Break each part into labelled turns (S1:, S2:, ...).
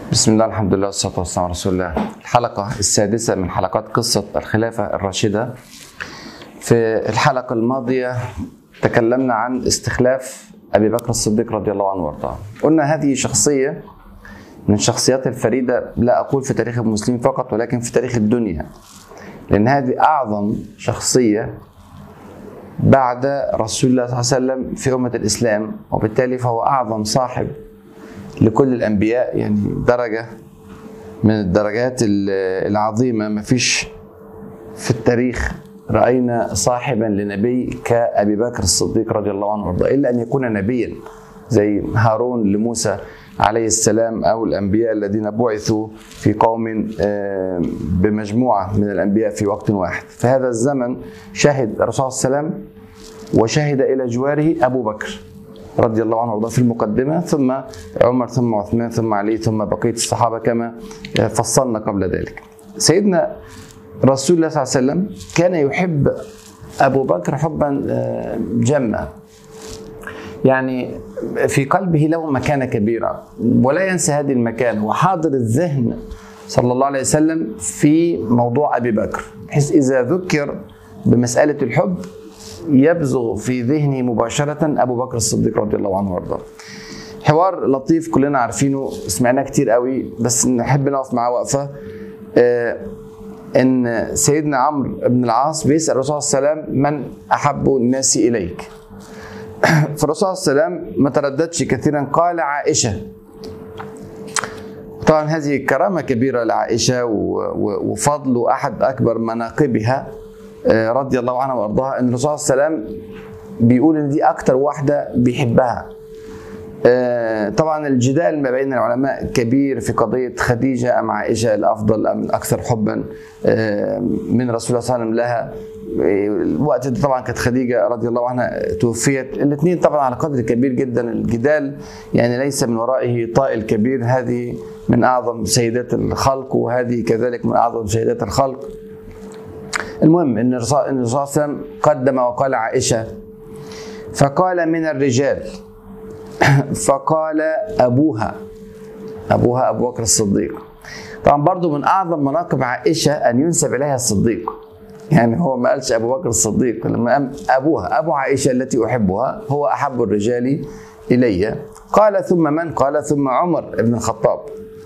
S1: بسم الله الحمد لله والصلاة والسلام على رسول الله الحلقة السادسة من حلقات قصة الخلافة الراشدة في الحلقة الماضية تكلمنا عن استخلاف أبي بكر الصديق رضي الله عنه وارضاه قلنا هذه شخصية من الشخصيات الفريدة لا أقول في تاريخ المسلمين فقط ولكن في تاريخ الدنيا لأن هذه أعظم شخصية بعد رسول الله صلى الله عليه وسلم في أمة الإسلام وبالتالي فهو أعظم صاحب لكل الأنبياء يعني درجة من الدرجات العظيمة ما فيش في التاريخ رأينا صاحبا لنبي كأبي بكر الصديق رضي الله عنه وارضاه إلا أن يكون نبيا زي هارون لموسى عليه السلام أو الأنبياء الذين بعثوا في قوم بمجموعة من الأنبياء في وقت واحد في هذا الزمن شهد الرسول صلى الله عليه وسلم وشهد إلى جواره أبو بكر رضي الله عنه وارضاه في المقدمه ثم عمر ثم عثمان ثم علي ثم بقيه الصحابه كما فصلنا قبل ذلك. سيدنا رسول الله صلى الله عليه وسلم كان يحب ابو بكر حبا جما. يعني في قلبه له مكانه كبيره ولا ينسى هذه المكانه وحاضر الذهن صلى الله عليه وسلم في موضوع ابي بكر بحيث اذا ذكر بمساله الحب يبزغ في ذهني مباشرة أبو بكر الصديق رضي الله عنه وارضاه. حوار لطيف كلنا عارفينه سمعناه كتير قوي بس نحب نقف معاه وقفة آه إن سيدنا عمرو بن العاص بيسأل الرسول صلى الله عليه وسلم من أحب الناس إليك؟ فالرسول صلى الله عليه وسلم ما ترددش كثيرا قال عائشة طبعا هذه كرامة كبيرة لعائشة وفضل أحد أكبر مناقبها رضي الله عنها وارضاها ان الرسول صلى الله عليه وسلم بيقول ان دي اكتر واحده بيحبها طبعا الجدال ما بين العلماء كبير في قضيه خديجه ام عائشه الافضل ام الاكثر حبا من رسول الله صلى الله عليه وسلم لها الوقت ده طبعا كانت خديجه رضي الله عنها توفيت الاثنين طبعا على قدر كبير جدا الجدال يعني ليس من ورائه طائل كبير هذه من اعظم سيدات الخلق وهذه كذلك من اعظم سيدات الخلق المهم ان الرسول صلى الله عليه وسلم قدم وقال عائشه فقال من الرجال فقال ابوها ابوها ابو بكر الصديق طبعا برضو من اعظم مناقب عائشه ان ينسب اليها الصديق يعني هو ما قالش ابو بكر الصديق لما قام ابوها ابو عائشه التي احبها هو احب الرجال الي قال ثم من قال ثم عمر بن الخطاب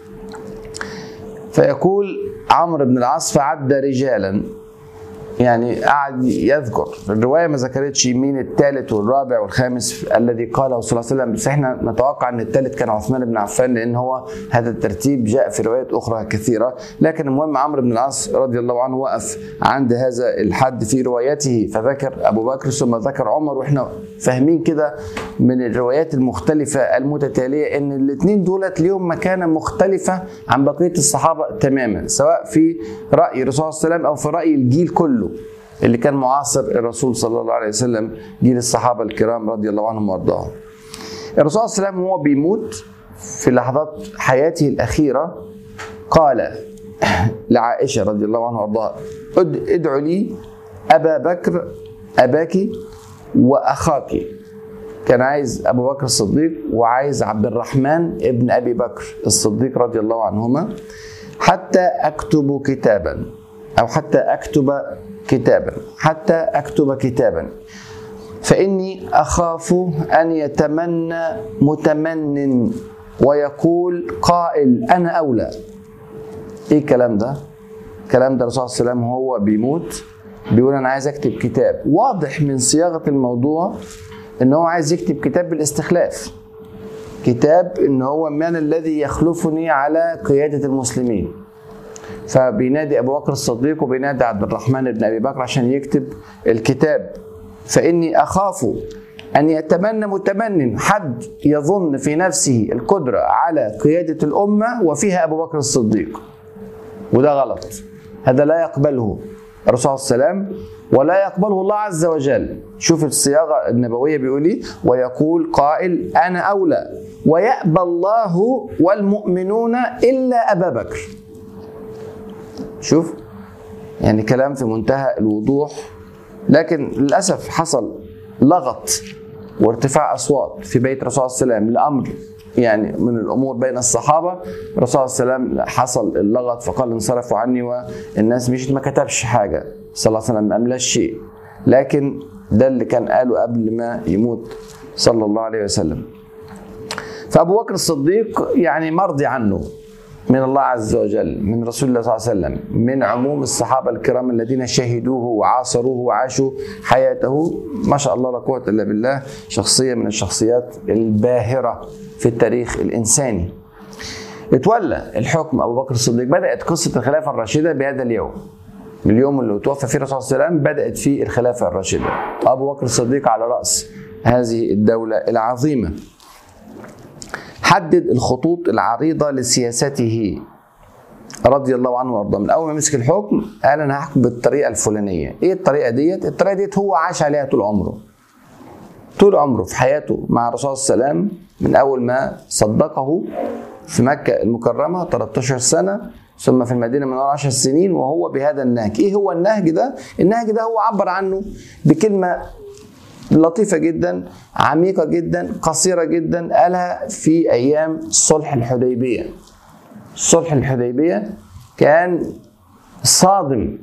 S1: فيقول عمرو بن العاص فعد رجالا يعني قعد يذكر الروايه ما ذكرتش مين الثالث والرابع والخامس الذي قاله صلى الله عليه وسلم بس احنا نتوقع ان الثالث كان عثمان بن عفان لان هو هذا الترتيب جاء في روايات اخرى كثيره لكن المهم عمرو بن العاص رضي الله عنه وقف عند هذا الحد في روايته فذكر ابو بكر ثم ذكر عمر واحنا فاهمين كده من الروايات المختلفه المتتاليه ان الاثنين دولت ليهم مكانه مختلفه عن بقيه الصحابه تماما سواء في راي الرسول صلى الله عليه وسلم او في راي الجيل كله اللي كان معاصر الرسول صلى الله عليه وسلم جيل الصحابة الكرام رضي الله عنهم وارضاهم الرسول صلى الله عليه وسلم وهو بيموت في لحظات حياته الأخيرة قال لعائشة رضي الله عنها وارضاها ادعوا لي أبا بكر أباك وأخاك كان عايز أبو بكر الصديق وعايز عبد الرحمن ابن أبي بكر الصديق رضي الله عنهما حتى أكتب كتابا أو حتى أكتب كتابا حتى أكتب كتابا فإني أخاف أن يتمنى متمن ويقول قائل أنا أولى إيه الكلام ده؟ الكلام ده الرسول صلى الله عليه وسلم هو بيموت بيقول أنا عايز أكتب كتاب واضح من صياغة الموضوع إن هو عايز يكتب كتاب بالاستخلاف كتاب إن هو من الذي يخلفني على قيادة المسلمين فبينادي ابو بكر الصديق وبينادي عبد الرحمن بن ابي بكر عشان يكتب الكتاب فاني اخاف ان يتمنى متمن حد يظن في نفسه القدره على قياده الامه وفيها ابو بكر الصديق وده غلط هذا لا يقبله الرسول صلى الله عليه وسلم ولا يقبله الله عز وجل شوف الصياغه النبويه بيقول ايه ويقول قائل انا اولى ويأبى الله والمؤمنون الا ابا بكر شوف يعني كلام في منتهى الوضوح لكن للاسف حصل لغط وارتفاع اصوات في بيت الرسول صلى الله عليه وسلم لامر يعني من الامور بين الصحابه الرسول صلى الله عليه وسلم حصل اللغط فقال انصرفوا عني والناس مشيت ما كتبش حاجه صلى الله عليه وسلم ما املاش شيء لكن ده اللي كان قاله قبل ما يموت صلى الله عليه وسلم فابو بكر الصديق يعني مرضي عنه من الله عز وجل من رسول الله صلى الله عليه وسلم من عموم الصحابة الكرام الذين شهدوه وعاصروه وعاشوا حياته ما شاء الله لا قوة إلا بالله شخصية من الشخصيات الباهرة في التاريخ الإنساني اتولى الحكم أبو بكر الصديق بدأت قصة الخلافة الراشدة بهذا اليوم اليوم اللي توفى فيه الرسول صلى الله عليه وسلم بدأت فيه الخلافة الراشدة أبو بكر الصديق على رأس هذه الدولة العظيمة حدد الخطوط العريضة لسياسته رضي الله عنه وارضاه من اول ما مسك الحكم قال انا هحكم بالطريقه الفلانيه ايه الطريقه ديت الطريقه ديت هو عاش عليها طول عمره طول عمره في حياته مع الرسول صلى الله عليه وسلم من اول ما صدقه في مكه المكرمه 13 سنه ثم في المدينه من 10 سنين وهو بهذا النهج ايه هو النهج ده النهج ده هو عبر عنه بكلمه لطيفة جدا عميقة جدا قصيرة جدا قالها في أيام صلح الحديبية صلح الحديبية كان صادم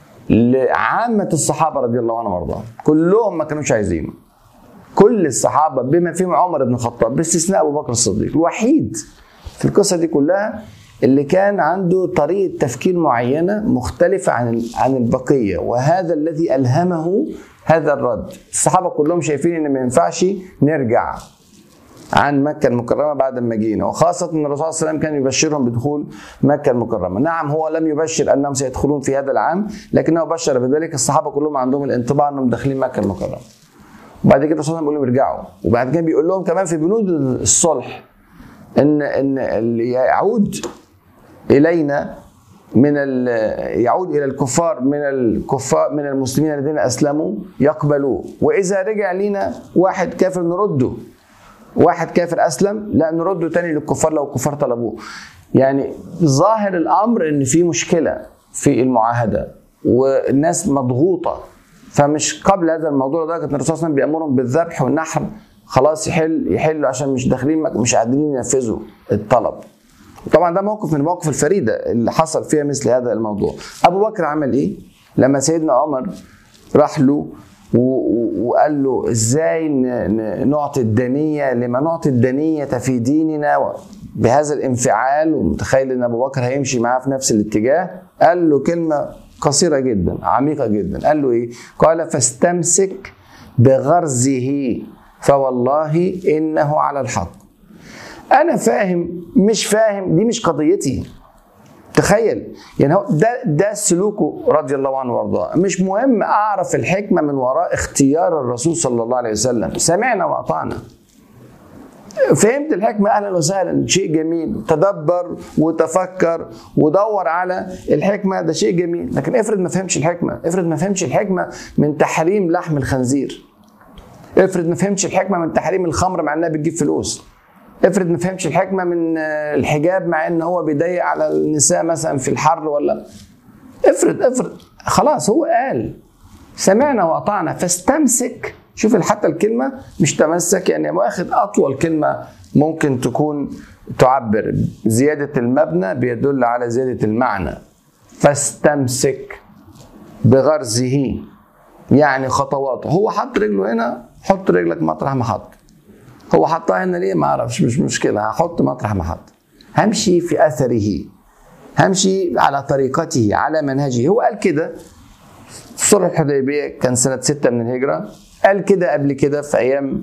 S1: لعامة الصحابة رضي الله عنهم وارضاهم كلهم ما كانوش عايزينه كل الصحابة بما فيهم عمر بن الخطاب باستثناء أبو بكر الصديق الوحيد في القصة دي كلها اللي كان عنده طريقة تفكير معينة مختلفة عن عن البقية وهذا الذي ألهمه هذا الرد الصحابة كلهم شايفين ان ما ينفعش نرجع عن مكة المكرمة بعد ما جينا وخاصة ان الرسول صلى الله عليه وسلم كان يبشرهم بدخول مكة المكرمة نعم هو لم يبشر انهم سيدخلون في هذا العام لكنه بشر بذلك الصحابة كلهم عندهم الانطباع انهم داخلين مكة المكرمة وبعد كده الرسول بيقول لهم ارجعوا وبعد كده بيقول لهم كمان في بنود الصلح ان ان اللي يعود الينا من يعود الى الكفار من الكفار من المسلمين الذين اسلموا يقبلوه واذا رجع لنا واحد كافر نرده واحد كافر اسلم لا نرده تاني للكفار لو الكفار طلبوه يعني ظاهر الامر ان في مشكله في المعاهده والناس مضغوطه فمش قبل هذا الموضوع ده كان الرسول صلى الله عليه وسلم بيامرهم بالذبح والنحر خلاص يحل يحلوا عشان مش داخلين مش قادرين ينفذوا الطلب طبعا ده موقف من المواقف الفريده اللي حصل فيها مثل هذا الموضوع ابو بكر عمل ايه لما سيدنا عمر راح له وقال له ازاي نعطي الدنيه لما نعطي الدنيه في ديننا بهذا الانفعال ومتخيل ان ابو بكر هيمشي معاه في نفس الاتجاه قال له كلمه قصيره جدا عميقه جدا قال له ايه قال فاستمسك بغرزه فوالله انه على الحق انا فاهم مش فاهم دي مش قضيتي تخيل يعني هو ده ده سلوكه رضي الله عنه وارضاه مش مهم اعرف الحكمه من وراء اختيار الرسول صلى الله عليه وسلم سمعنا واطعنا فهمت الحكمة أهلا وسهلا شيء جميل تدبر وتفكر ودور على الحكمة ده شيء جميل لكن افرض ما فهمش الحكمة افرض ما فهمش الحكمة من تحريم لحم الخنزير افرض ما فهمش الحكمة من تحريم الخمر مع انها بتجيب فلوس افرض ما فهمش الحكمه من الحجاب مع ان هو بيضيق على النساء مثلا في الحر ولا افرض افرض خلاص هو قال سمعنا واطعنا فاستمسك شوف حتى الكلمه مش تمسك يعني واخد اطول كلمه ممكن تكون تعبر زياده المبنى بيدل على زياده المعنى فاستمسك بغرزه يعني خطواته هو حط رجله هنا حط رجلك مطرح ما حط هو حطها هنا ليه ما اعرفش مش مشكله هحط مطرح ما حط همشي في اثره همشي على طريقته على منهجه هو قال كده صلح الحديبيه كان سنه 6 من الهجره قال كده قبل كده في ايام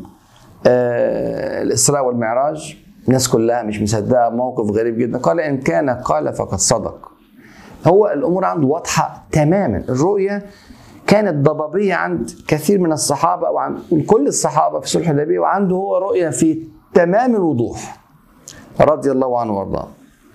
S1: آه الاسراء والمعراج الناس كلها مش مصدقه موقف غريب جدا قال ان كان قال فقد صدق هو الامور عنده واضحه تماما الرؤيه كانت ضبابية عند كثير من الصحابة أو عند كل الصحابة في صلح الحديبية وعنده هو رؤية في تمام الوضوح رضي الله عنه وارضاه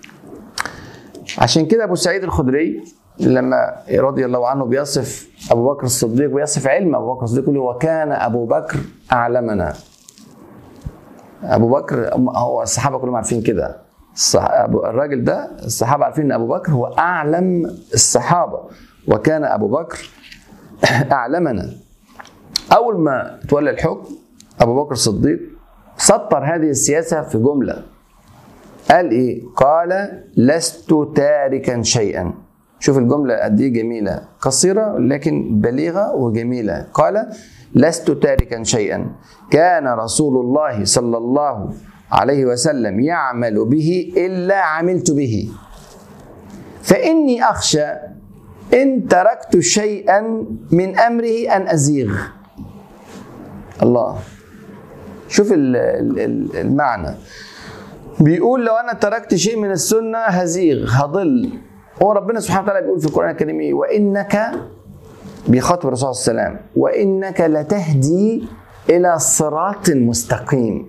S1: عشان كده أبو سعيد الخدري لما رضي الله عنه بيصف أبو بكر الصديق بيصف علم أبو بكر الصديق يقول وكان أبو بكر أعلمنا أبو بكر هو الصحابة كلهم عارفين كده الراجل ده الصحابة عارفين أن أبو بكر هو أعلم الصحابة وكان أبو بكر اعلمنا اول ما تولى الحكم ابو بكر الصديق سطر هذه السياسة في جملة قال إيه؟ قال لست تاركا شيئا شوف الجملة قد إيه جميلة قصيرة لكن بليغة وجميلة قال لست تاركا شيئا كان رسول الله صلى الله عليه وسلم يعمل به إلا عملت به فإني أخشى إن تركت شيئا من أمره أن أزيغ الله شوف ال- ال- ال- المعنى بيقول لو انا تركت شيء من السنه هزيغ هضل هو ربنا سبحانه وتعالى بيقول في القران الكريم إيه؟ وانك بيخاطب الرسول صلى الله عليه وسلم وانك لتهدي الى صراط مستقيم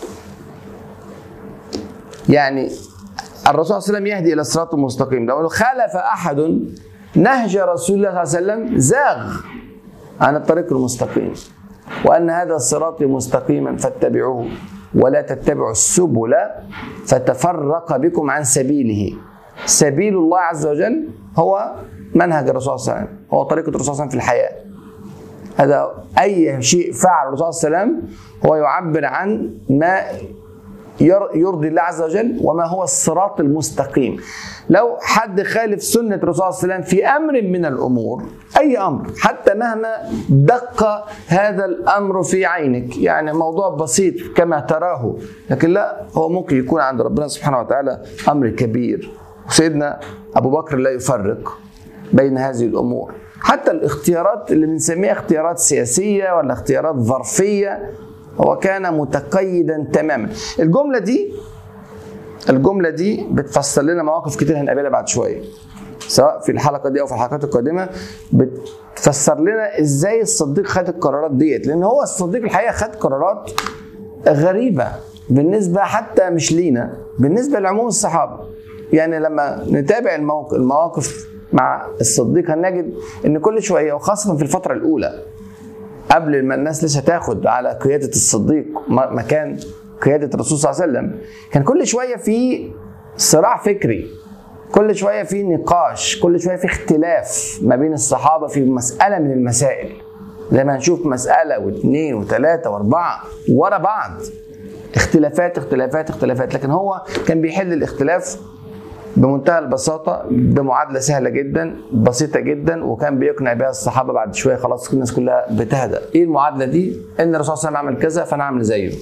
S1: يعني الرسول صلى الله عليه وسلم يهدي الى الصراط المستقيم لو خالف احد نهج رسول الله صلى الله عليه وسلم زاغ عن الطريق المستقيم وان هذا الصراط مستقيما فاتبعوه ولا تتبعوا السبل فتفرق بكم عن سبيله سبيل الله عز وجل هو منهج الرسول صلى الله عليه وسلم هو طريقه الرسول صلى الله عليه وسلم في الحياه هذا اي شيء فعل الرسول صلى الله عليه وسلم هو يعبر عن ما ير- يرضي الله عز وجل وما هو الصراط المستقيم لو حد خالف سنة الرسول صلى الله عليه وسلم في أمر من الأمور أي أمر حتى مهما دق هذا الأمر في عينك يعني موضوع بسيط كما تراه لكن لا هو ممكن يكون عند ربنا سبحانه وتعالى أمر كبير وسيدنا أبو بكر لا يفرق بين هذه الأمور حتى الاختيارات اللي بنسميها اختيارات سياسية ولا اختيارات ظرفية هو كان متقيدا تماما الجملة دي الجملة دي بتفسر لنا مواقف كتير هنقابلها بعد شوية سواء في الحلقة دي أو في الحلقات القادمة بتفسر لنا إزاي الصديق خد القرارات ديت لأن هو الصديق الحقيقة خد قرارات غريبة بالنسبة حتى مش لينا بالنسبة لعموم الصحابة يعني لما نتابع الموقف, المواقف مع الصديق هنجد ان كل شويه وخاصه في الفتره الاولى قبل ما الناس لسه تاخد على قياده الصديق م- مكان قياده الرسول صلى الله عليه وسلم كان كل شويه في صراع فكري كل شويه في نقاش كل شويه في اختلاف ما بين الصحابه في مساله من المسائل زي ما هنشوف مساله واثنين وثلاثه واربعه ورا بعض اختلافات اختلافات اختلافات لكن هو كان بيحل الاختلاف بمنتهى البساطة بمعادلة سهلة جدا بسيطة جدا وكان بيقنع بها الصحابة بعد شوية خلاص الناس كلها بتهدى ايه المعادلة دي ان الرسول صلى الله عليه وسلم عمل كذا فانا اعمل زيه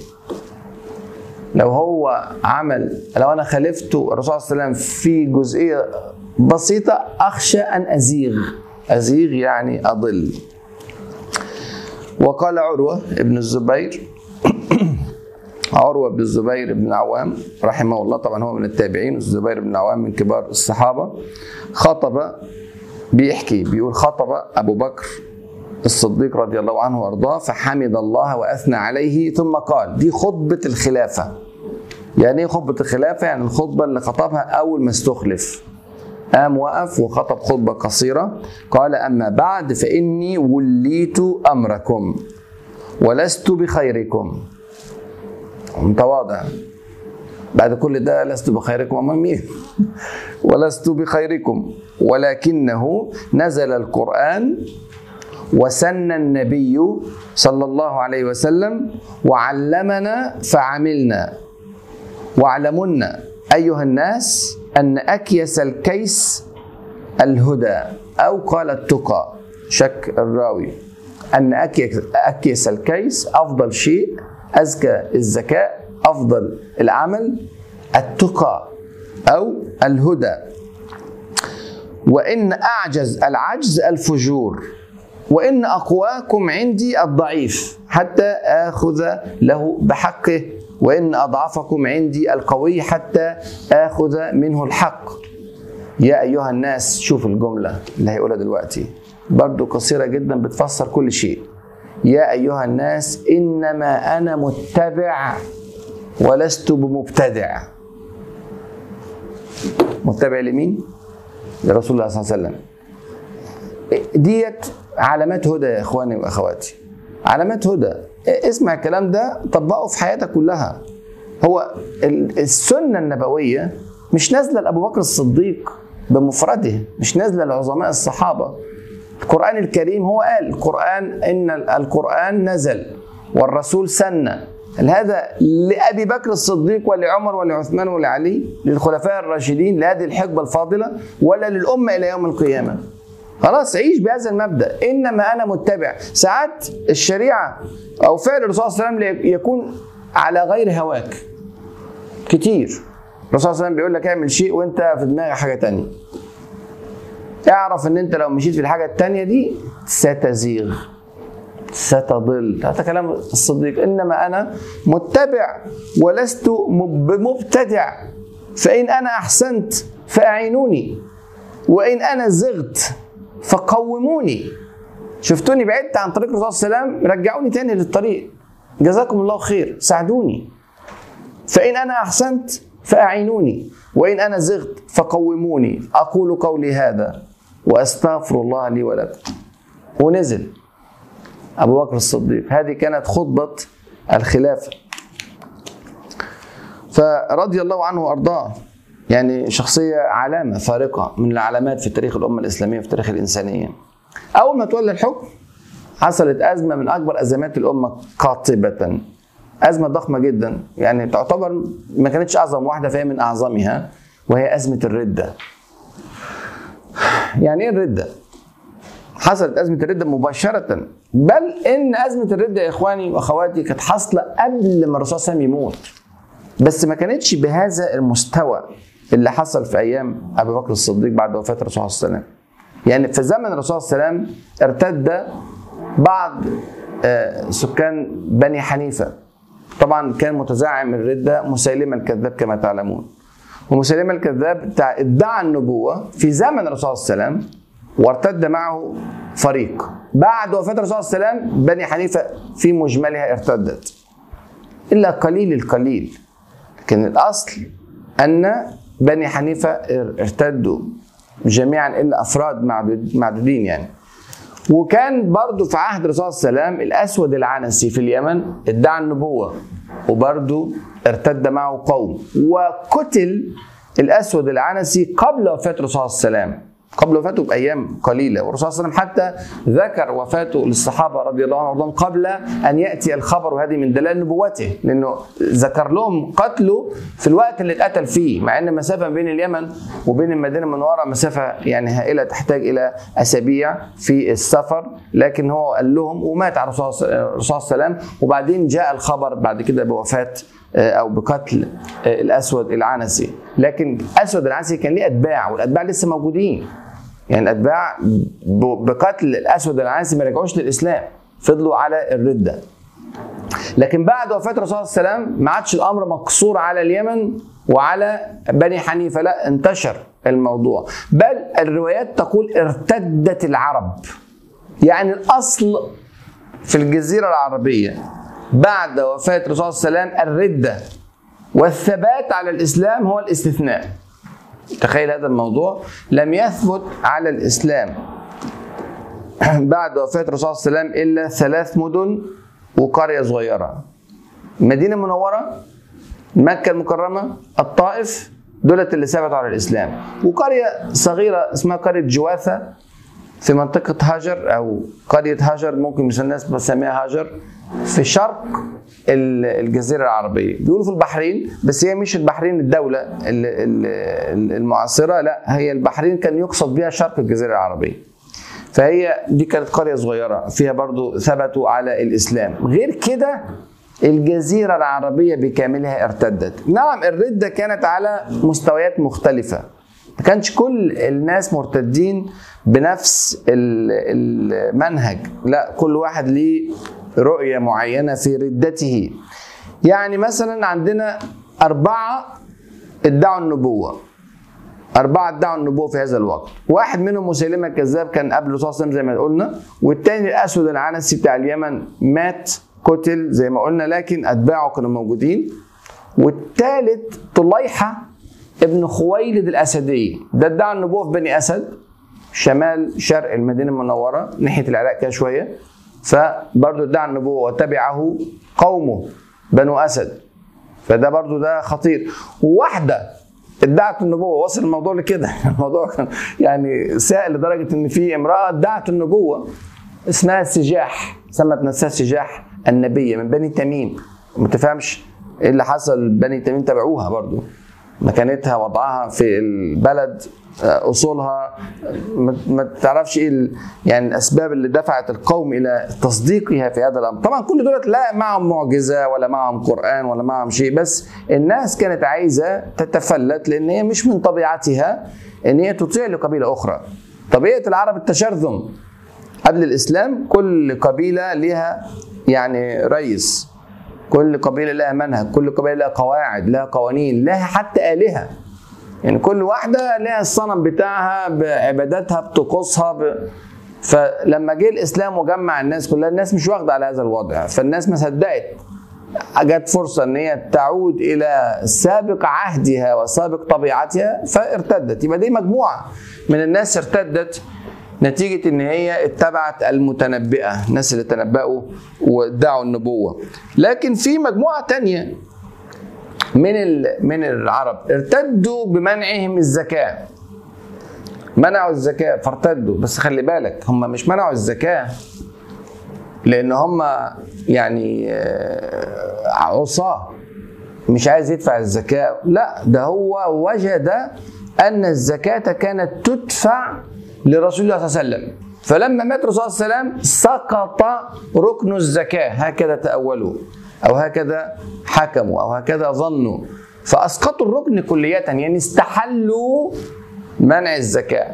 S1: لو هو عمل لو انا خالفت الرسول صلى الله عليه وسلم في جزئية بسيطة اخشى ان ازيغ ازيغ يعني اضل وقال عروة ابن الزبير عروة بن الزبير بن العوام رحمه الله طبعا هو من التابعين والزبير بن العوام من كبار الصحابة خطب بيحكي بيقول خطب أبو بكر الصديق رضي الله عنه وارضاه فحمد الله واثنى عليه ثم قال دي خطبه الخلافه يعني ايه خطبه الخلافه يعني الخطبه اللي خطبها اول ما استخلف قام وقف وخطب خطبه قصيره قال اما بعد فاني وليت امركم ولست بخيركم متواضع بعد كل ده لست بخيركم امام مين ولست بخيركم ولكنه نزل القران وسن النبي صلى الله عليه وسلم وعلمنا فعملنا واعلمن ايها الناس ان اكيس الكيس الهدى او قال التقى شك الراوي ان اكيس اكيس الكيس افضل شيء ازكى الذكاء افضل العمل التقى او الهدى وان اعجز العجز الفجور وان اقواكم عندي الضعيف حتى اخذ له بحقه وان اضعفكم عندي القوي حتى اخذ منه الحق يا ايها الناس شوف الجمله اللي هيقولها دلوقتي برضو قصيره جدا بتفسر كل شيء يا ايها الناس انما انا متبع ولست بمبتدع متبع لمين لرسول الله صلى الله عليه وسلم ديت علامات هدى يا اخواني واخواتي علامات هدى اسمع الكلام ده طبقه في حياتك كلها هو السنه النبويه مش نازله لابو بكر الصديق بمفرده مش نازله لعظماء الصحابه القران الكريم هو قال القران ان القران نزل والرسول سن هل هذا لأبي بكر الصديق ولعمر ولعثمان ولعلي للخلفاء الراشدين لهذه الحقبة الفاضلة ولا للأمة إلى يوم القيامة خلاص عيش بهذا المبدأ إنما أنا متبع ساعات الشريعة أو فعل الرسول صلى الله عليه وسلم يكون على غير هواك كتير الرسول صلى الله عليه وسلم بيقول لك اعمل شيء وانت في دماغك حاجة تانية اعرف ان انت لو مشيت في الحاجة التانية دي ستزيغ ستضل هذا كلام الصديق انما انا متبع ولست بمبتدع فان انا احسنت فاعينوني وان انا زغت فقوموني شفتوني بعدت عن طريق الرسول صلى الله عليه وسلم رجعوني تاني للطريق جزاكم الله خير ساعدوني فان انا احسنت فاعينوني وان انا زغت فقوموني اقول قولي هذا واستغفر الله لي ولكم ونزل ابو بكر الصديق هذه كانت خطبه الخلافه فرضي الله عنه وارضاه يعني شخصيه علامه فارقه من العلامات في تاريخ الامه الاسلاميه في تاريخ الانسانيه اول ما تولى الحكم حصلت ازمه من اكبر ازمات الامه قاطبه ازمه ضخمه جدا يعني تعتبر ما كانتش اعظم واحده فهي من اعظمها وهي ازمه الرده يعني ايه الرده حصلت ازمه الرده مباشره بل ان ازمه الرده يا اخواني واخواتي كانت حاصله قبل ما الرسول صلى الله عليه وسلم يموت بس ما كانتش بهذا المستوى اللي حصل في ايام ابي بكر الصديق بعد وفاه الرسول صلى الله عليه وسلم يعني في زمن الرسول صلى الله عليه وسلم ارتد بعض سكان بني حنيفه طبعا كان متزعم الرده مسيلمه الكذاب كما تعلمون ومسيلمه الكذاب ادعى النبوه في زمن الرسول صلى الله عليه وسلم وارتد معه فريق بعد وفاه الرسول صلى الله عليه وسلم بني حنيفه في مجملها ارتدت الا قليل القليل لكن الاصل ان بني حنيفه ارتدوا جميعا الا افراد معدودين يعني وكان برضو في عهد الرسول صلى الله عليه وسلم الاسود العنسي في اليمن ادعى النبوه وبرضو ارتد معه قوم وقتل الاسود العنسي قبل وفاه الرسول صلى الله عليه وسلم قبل وفاته بايام قليله والرسول صلى الله عليه وسلم حتى ذكر وفاته للصحابه رضي الله عنهم قبل ان ياتي الخبر وهذه من دلائل نبوته لانه ذكر لهم قتله في الوقت اللي اتقتل فيه مع ان المسافه بين اليمن وبين المدينه المنوره مسافه يعني هائله تحتاج الى اسابيع في السفر لكن هو قال لهم ومات على الرسول صلى الله عليه وسلم وبعدين جاء الخبر بعد كده بوفاه او بقتل الاسود العنسي لكن الاسود العنسي كان ليه اتباع والاتباع لسه موجودين يعني الاتباع بقتل الاسود العنسي ما رجعوش للاسلام فضلوا على الرده لكن بعد وفاه الرسول صلى الله عليه وسلم ما عادش الامر مقصور على اليمن وعلى بني حنيفه لا انتشر الموضوع بل الروايات تقول ارتدت العرب يعني الاصل في الجزيره العربيه بعد وفاة الرسول صلى الله عليه وسلم الردة والثبات على الإسلام هو الاستثناء تخيل هذا الموضوع لم يثبت على الإسلام بعد وفاة الرسول صلى الله عليه وسلم إلا ثلاث مدن وقرية صغيرة المدينة المنورة مكة المكرمة الطائف دولت اللي ثبتوا على الإسلام وقرية صغيرة اسمها قرية جواثة في منطقة هاجر أو قرية هاجر ممكن مثل الناس بتسميها هاجر في شرق الجزيرة العربية بيقولوا في البحرين بس هي مش البحرين الدولة المعاصرة لا هي البحرين كان يقصد بها شرق الجزيرة العربية فهي دي كانت قرية صغيرة فيها برضو ثبتوا على الإسلام غير كده الجزيرة العربية بكاملها ارتدت نعم الردة كانت على مستويات مختلفة ما كانش كل الناس مرتدين بنفس المنهج لا كل واحد ليه رؤية معينة في ردته يعني مثلا عندنا أربعة ادعوا النبوة أربعة ادعوا النبوة في هذا الوقت واحد منهم مسيلمة الكذاب كان قبل الرسول صلى الله عليه وسلم زي ما قلنا والتاني الأسود العنسي بتاع اليمن مات قتل زي ما قلنا لكن أتباعه كانوا موجودين والثالث طليحة ابن خويلد الأسدي ده ادعى النبوة في بني أسد شمال شرق المدينة المنورة ناحية العراق كده شوية فبرضه ادعى النبوة وتبعه قومه بنو أسد فده برضه ده خطير وواحدة ادعت النبوة وصل الموضوع لكده الموضوع كان يعني سائل لدرجة إن في امرأة ادعت النبوة اسمها السجاح سمت نفسها سجاح النبية من بني تميم ما تفهمش ايه اللي حصل بني تميم تبعوها برضو مكانتها وضعها في البلد آه، اصولها ما- ما تعرفش ايه ال- يعني الاسباب اللي دفعت القوم الى تصديقها في هذا الامر طبعا كل دولت لا معهم معجزه ولا معهم قران ولا معهم شيء بس الناس كانت عايزه تتفلت لان هي مش من طبيعتها ان هي تطيع لقبيله اخرى طبيعه العرب التشرذم قبل الاسلام كل قبيله لها يعني رئيس كل قبيله لها منهج كل قبيله لها قواعد لها قوانين لها حتى الهه يعني كل واحده لها الصنم بتاعها بعباداتها بطقوسها ب... فلما جه الاسلام وجمع الناس كلها الناس مش واخده على هذا الوضع فالناس ما صدقت جت فرصه ان هي تعود الى سابق عهدها وسابق طبيعتها فارتدت يبقى دي مجموعه من الناس ارتدت نتيجة إن هي اتبعت المتنبئة الناس اللي تنبأوا وادعوا النبوة لكن في مجموعة تانية من ال- من العرب ارتدوا بمنعهم الزكاة منعوا الزكاة فارتدوا بس خلي بالك هم مش منعوا الزكاة لأن هم يعني آه، عصاة مش عايز يدفع الزكاة لا ده هو وجد أن الزكاة كانت تدفع لرسول الله صلى الله عليه وسلم فلما مات الرسول صلى الله عليه وسلم سقط ركن الزكاة هكذا تأولوا أو هكذا حكموا أو هكذا ظنوا فأسقطوا الركن كلية يعني استحلوا منع الزكاة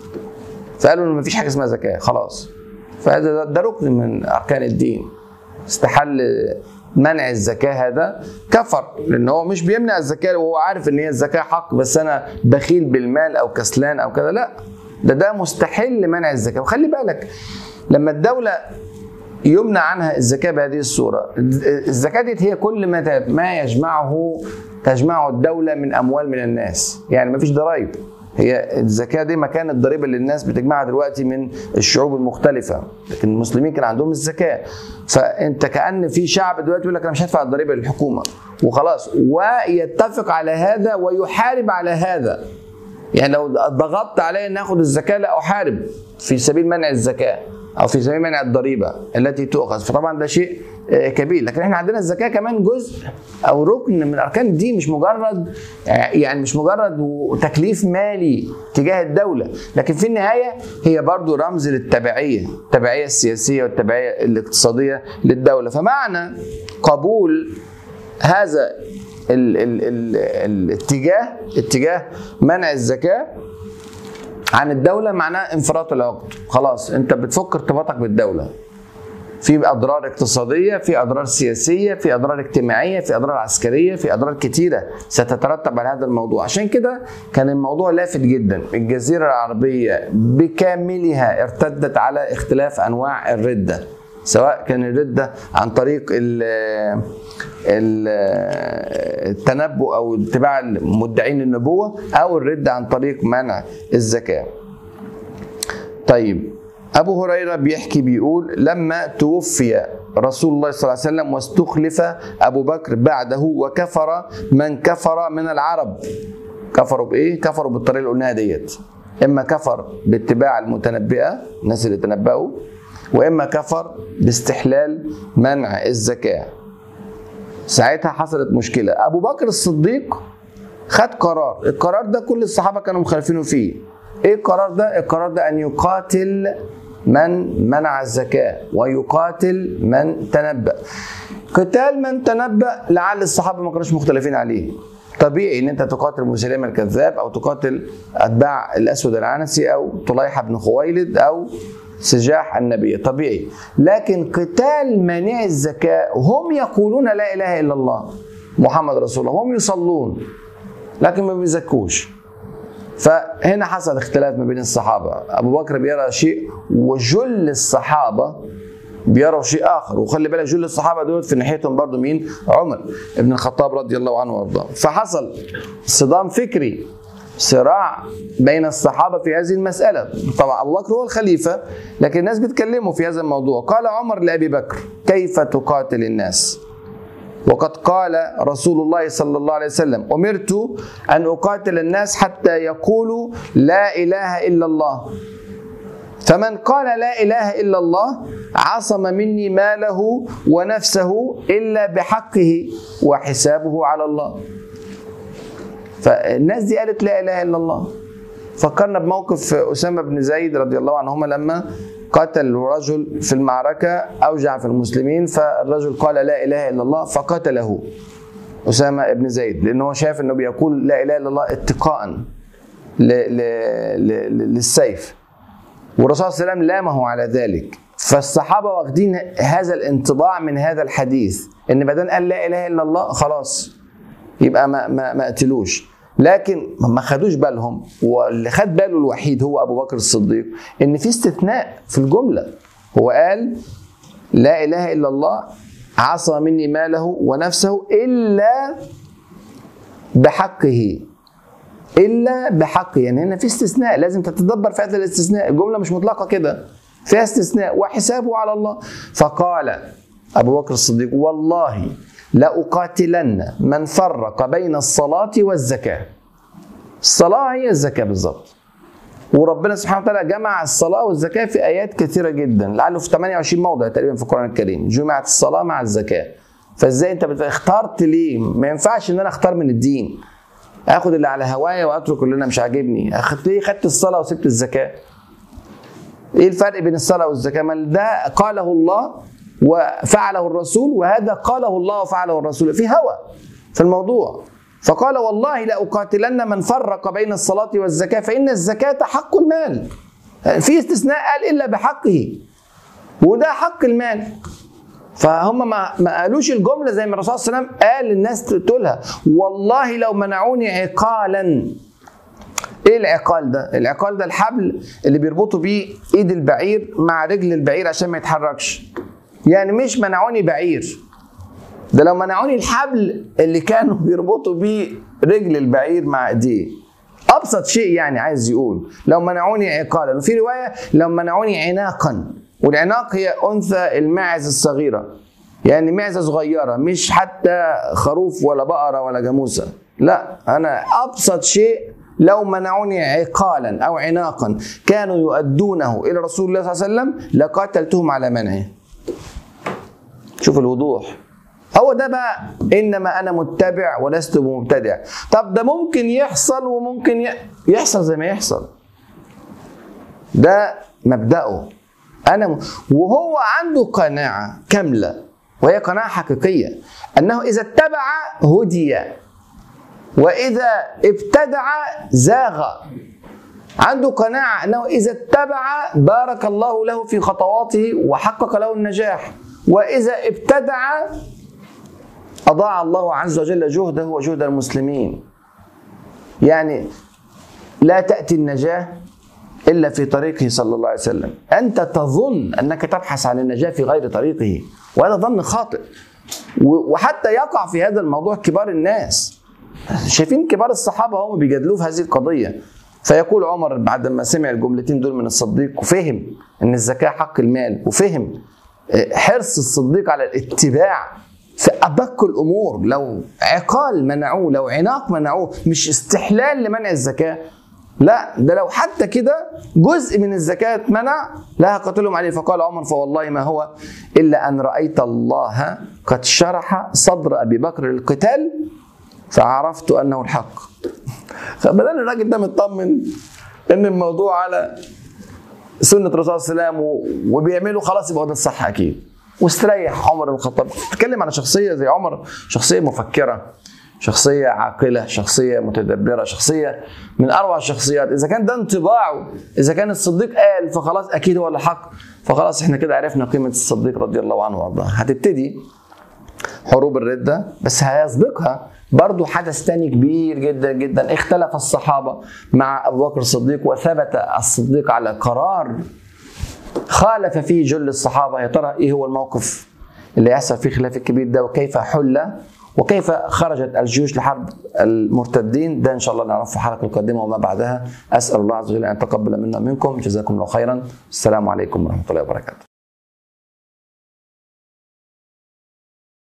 S1: فقالوا إن مفيش حاجة اسمها زكاة خلاص فهذا ده- ده ركن من أركان الدين استحل منع الزكاة هذا كفر لأن هو مش بيمنع الزكاة وهو عارف إن هي الزكاة حق بس أنا بخيل بالمال أو كسلان أو كذا لا ده ده مستحل منع الزكاة وخلي بالك لما الدولة يمنع عنها الزكاة بهذه الصورة الزكاة دي هي كل ما ما يجمعه تجمعه الدولة من أموال من الناس يعني ما فيش ضرائب هي الزكاة دي مكان الضريبة اللي الناس بتجمعها دلوقتي من الشعوب المختلفة لكن المسلمين كان عندهم الزكاة فأنت كأن في شعب دلوقتي يقول لك أنا مش هدفع الضريبة للحكومة وخلاص ويتفق على هذا ويحارب على هذا يعني لو ضغطت علي ان اخذ الزكاه لا احارب في سبيل منع الزكاه او في سبيل منع الضريبه التي تؤخذ فطبعا ده شيء آه، كبير لكن احنا عندنا الزكاه كمان جزء او ركن من اركان الدين مش مجرد يعني مش مجرد تكليف مالي تجاه الدوله لكن في النهايه هي برضو رمز للتبعيه التبعيه السياسيه والتبعيه الاقتصاديه للدوله فمعنى قبول هذا ال ال ال الاتجاه اتجاه منع الزكاه عن الدوله معناه انفراط العقد خلاص انت بتفك ارتباطك بالدوله في اضرار اقتصاديه في اضرار سياسيه في اضرار اجتماعيه في اضرار عسكريه في اضرار كتيره ستترتب على هذا الموضوع عشان كده كان الموضوع لافت جدا الجزيره العربيه بكاملها ارتدت على اختلاف انواع الرده سواء كان الردة عن طريق ال ال التنبؤ أو اتباع مدعين النبوة أو الردة عن طريق منع الزكاة طيب أبو هريرة بيحكي بيقول لما توفي رسول الله صلى الله عليه وسلم واستخلف أبو بكر بعده وكفر من كفر من العرب كفروا بإيه؟ كفروا بالطريقة اللي قلناها ديت إما كفر باتباع المتنبئة الناس اللي تنبأوا واما كفر باستحلال منع الزكاه ساعتها حصلت مشكله ابو بكر الصديق خد قرار القرار ده كل الصحابه كانوا مخالفينه فيه ايه القرار ده القرار ده ان يقاتل من منع الزكاه ويقاتل من تنبأ قتال من تنبأ لعل الصحابه ما كانوش مختلفين عليه طبيعي ان انت تقاتل مسيلمه الكذاب او تقاتل اتباع الاسود العنسي او طليحه بن خويلد او سجاح النبي طبيعي لكن قتال مانع الزكاة هم يقولون لا إله إلا الله محمد رسول الله هم يصلون لكن ما بيزكوش فهنا حصل اختلاف ما بين الصحابة أبو بكر بيرى شيء وجل الصحابة بيروا شيء آخر وخلي بالك جل الصحابة دول في ناحيتهم برضو مين عمر ابن الخطاب رضي الله عنه وارضاه فحصل صدام فكري صراع بين الصحابه في هذه المساله طبعا ابو بكر هو الخليفه لكن الناس بيتكلموا في هذا الموضوع قال عمر لابي بكر كيف تقاتل الناس وقد قال رسول الله صلى الله عليه وسلم امرت ان اقاتل الناس حتى يقولوا لا اله الا الله فمن قال لا اله الا الله عصم مني ماله ونفسه الا بحقه وحسابه على الله فالناس دي قالت لا اله الا الله فكرنا بموقف اسامه بن زيد رضي الله عنهما لما قتل رجل في المعركه اوجع في المسلمين فالرجل قال لا اله الا الله فقتله اسامه بن زيد لانه هو شايف انه بيقول لا اله الا الله اتقاء ل- ل- ل- للسيف والرسول صلى الله عليه وسلم لامه على ذلك فالصحابه واخدين هذا الانطباع من هذا الحديث ان ما دام قال لا اله الا الله خلاص يبقى ما ما ما قتلوش لكن ما خدوش بالهم واللي خد باله الوحيد هو ابو بكر الصديق ان في استثناء في الجمله هو قال لا اله الا الله عصى مني ماله ونفسه الا بحقه الا بحقه يعني هنا في استثناء لازم تتدبر في هذا الاستثناء الجمله مش مطلقه كده فيها استثناء وحسابه على الله فقال ابو بكر الصديق والله لاقاتلن من فرق بين الصلاه والزكاه الصلاه هي الزكاه بالظبط وربنا سبحانه وتعالى جمع الصلاة والزكاة في آيات كثيرة جدا لعله في 28 موضع تقريبا في القرآن الكريم جمعت الصلاة مع الزكاة فازاي انت بت- اخترت ليه ما ينفعش ان انا اختار من الدين اخد اللي على هوايا واترك اللي انا مش عاجبني اخدت ليه خدت الصلاة وسبت الزكاة ايه الفرق بين الصلاة والزكاة ما ده قاله الله وفعله الرسول وهذا قاله الله وفعله الرسول في هوى في الموضوع فقال والله لأقاتلن من فرق بين الصلاة والزكاة فإن الزكاة حق المال في استثناء قال إلا بحقه وده حق المال فهم ما ما قالوش الجملة زي ما الرسول صلى الله عليه وسلم قال للناس تقولها والله لو منعوني عقالا ايه العقال ده؟ العقال ده الحبل اللي بيربطوا بيه ايد البعير مع رجل البعير عشان ما يتحركش. يعني مش منعوني بعير. ده لو منعوني الحبل اللي كانوا بيربطوا بيه رجل البعير مع ايديه. ابسط شيء يعني عايز يقول لو منعوني عقالا وفي روايه لو منعوني عناقا والعناق هي انثى الماعز الصغيره يعني معزه صغيره مش حتى خروف ولا بقره ولا جاموسه لا انا ابسط شيء لو منعوني عقالا او عناقا كانوا يؤدونه الى رسول الله صلى الله عليه وسلم لقاتلتهم على منعه شوف الوضوح هو ده بقى انما انا متبع ولست بمبتدع طب ده ممكن يحصل وممكن ي- يحصل زي ما يحصل ده مبدأه انا م... وهو عنده قناعه كامله وهي قناعه حقيقيه انه اذا اتبع هدي واذا ابتدع زاغ عنده قناعه انه اذا اتبع بارك الله له في خطواته وحقق له النجاح واذا ابتدع اضاع الله عز وجل جهده وجهد المسلمين يعني لا تاتي النجاه الا في طريقه صلى الله عليه وسلم انت تظن انك تبحث عن النجاه في غير طريقه وهذا ظن خاطئ و- وحتى يقع في هذا الموضوع كبار الناس شايفين كبار الصحابه هم بيجادلوه في هذه القضيه فيقول عمر بعد ما سمع الجملتين دول من الصديق وفهم ان الزكاه حق المال وفهم آه، حرص الصديق على الاتباع في ادق الامور لو عقال منعوه لو عناق منعوه مش استحلال لمنع الزكاه لا ده لو حتى كده جزء من الزكاة منع لا قتلهم عليه فقال عمر فوالله ما هو إلا أن رأيت الله قد شرح صدر أبي بكر للقتال فعرفت أنه الحق فبدل الراجل ده مطمن ان الموضوع على سنه الرسول صلى الله عليه وسلم و- وبيعملوا خلاص يبقى ده الصح اكيد واستريح عمر بن الخطاب تتكلم على شخصيه زي عمر شخصيه مفكره شخصيه عاقله شخصيه متدبره شخصيه من اروع الشخصيات اذا كان ده انطباعه اذا كان الصديق قال فخلاص اكيد هو اللي حق فخلاص احنا كده عرفنا قيمه الصديق رضي الله عنه وارضاه هتبتدي حروب الردة بس هيسبقها برضو حدث تاني كبير جدا جدا اختلف الصحابة مع أبو بكر الصديق وثبت الصديق على قرار خالف فيه جل الصحابة يا ترى إيه هو الموقف اللي يحصل فيه خلاف الكبير ده وكيف حل وكيف خرجت الجيوش لحرب المرتدين ده ان شاء الله نعرف في الحلقه القادمه وما بعدها اسال الله عز وجل ان يتقبل منا ومنكم جزاكم الله خيرا السلام عليكم ورحمه الله وبركاته